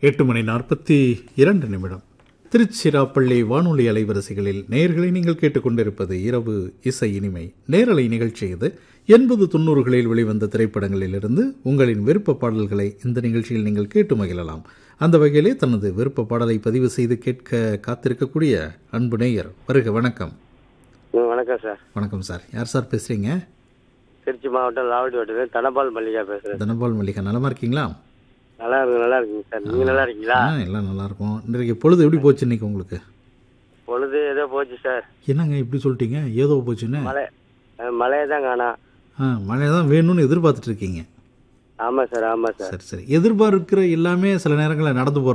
எட்டு மணி நாற்பத்தி இரண்டு நிமிடம் திருச்சிராப்பள்ளி வானொலி அலைவரிசைகளில் நேயர்களை நீங்கள் கேட்டுக்கொண்டிருப்பது இரவு இசை இனிமை நேரலை நிகழ்ச்சி இது எண்பது தொண்ணூறுகளில் வெளிவந்த திரைப்படங்களிலிருந்து உங்களின் விருப்ப பாடல்களை இந்த நிகழ்ச்சியில் நீங்கள் கேட்டு மகிழலாம் அந்த வகையிலே தனது விருப்ப பாடலை பதிவு செய்து கேட்க காத்திருக்கக்கூடிய அன்பு நேயர் வருக வணக்கம் ம், வணக்கம் சார் வணக்கம் சார் யார் சார் பேசுறீங்க திருச்சி மாவட்டம் லாவடி வட்டத்தில் தனபால் மல்லிகா பேசுகிறேன் தனபால் மல்லிகா நலமா இருக்கீங்களா நல்லா இருக்கு நல்லா இருக்குங்க சார் நீங்கள் நல்லா இருக்கீங்களா ஆ எல்லாம் நல்லா இருக்கும் இன்றைக்கு பொழுது எப்படி போச்சு இன்னைக்கு உங்களுக்கு பொழுது ஏதோ போச்சு சார் என்னங்க இப்படி சொல்லிட்டீங்க ஏதோ போச்சுன்னு மழை அஹ், மழையை தான் காணா ஆ மழை தான் வேணும்னு எதிர்பார்த்துட்டு இருக்கீங்க ஆமாம் சார் ஆமாம் சார் சரி சரி எதிர்பார்க்கிற எல்லாமே சில நேரங்களில் நடந்து போகிற